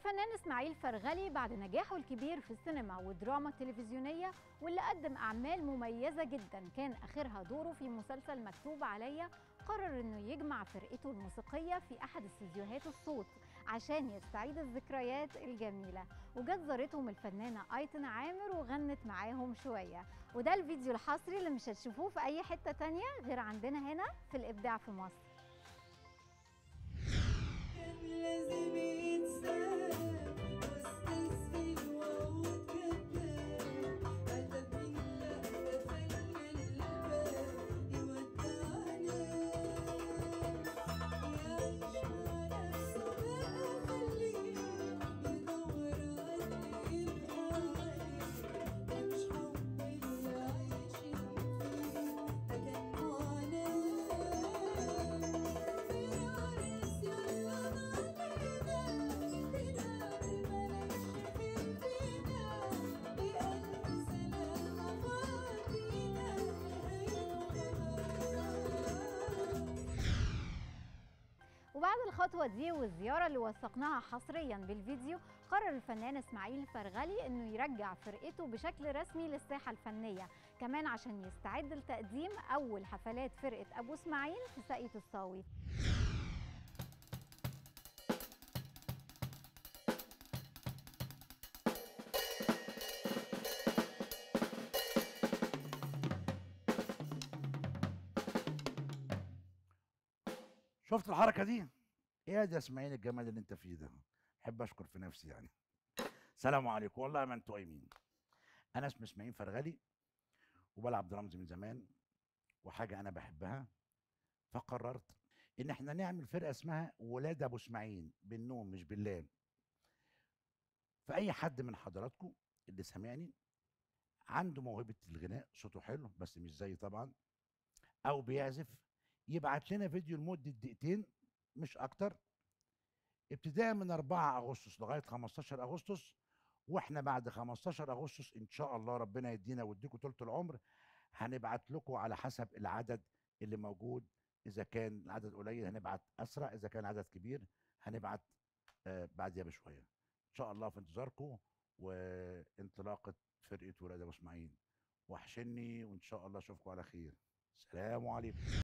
الفنان اسماعيل فرغلي بعد نجاحه الكبير في السينما والدراما التلفزيونية واللي قدم أعمال مميزة جدا كان آخرها دوره في مسلسل مكتوب عليا قرر انه يجمع فرقته الموسيقية في أحد استديوهات الصوت عشان يستعيد الذكريات الجميلة وجت زارتهم الفنانة أيتن عامر وغنت معاهم شوية وده الفيديو الحصري اللي مش هتشوفوه في أي حتة تانية غير عندنا هنا في الإبداع في مصر كان لازم يتساب واستسهل وعود كداب عتب إلا قفلنا الباب يودعنا يعيش مع نفسه بقى خليه يدور على يبقى عليه ده مش حب اللي عايشين فيه ده كان معاناة فارس يلا نعملنا بلاد ملكش خير فينا بألف سلامة فاضينا وبعد الخطوة دي والزيارة اللي وثقناها حصريا بالفيديو قرر الفنان اسماعيل فرغلي انه يرجع فرقته بشكل رسمي للساحة الفنية كمان عشان يستعد لتقديم اول حفلات فرقة ابو اسماعيل في ساقية الصاوي شفت الحركه دي ايه ده اسماعيل الجمال اللي انت فيه ده احب اشكر في نفسي يعني سلام عليكم والله ما انتوا قايمين انا اسمي اسماعيل فرغلي وبلعب درامز من زمان وحاجه انا بحبها فقررت ان احنا نعمل فرقه اسمها ولاد ابو اسماعيل بالنوم مش باللام فاي حد من حضراتكم اللي سامعني عنده موهبه الغناء صوته حلو بس مش زيي طبعا او بيعزف يبعت لنا فيديو لمده دقيقتين مش اكتر ابتداء من 4 اغسطس لغايه 15 اغسطس واحنا بعد 15 اغسطس ان شاء الله ربنا يدينا ويديكم طول العمر هنبعت لكم على حسب العدد اللي موجود اذا كان العدد قليل هنبعت اسرع اذا كان عدد كبير هنبعت آه بعديها بشويه ان شاء الله في انتظاركم وانطلاقه فرقه ولاد ابو اسماعيل وحشني وان شاء الله اشوفكم على خير سلام عليكم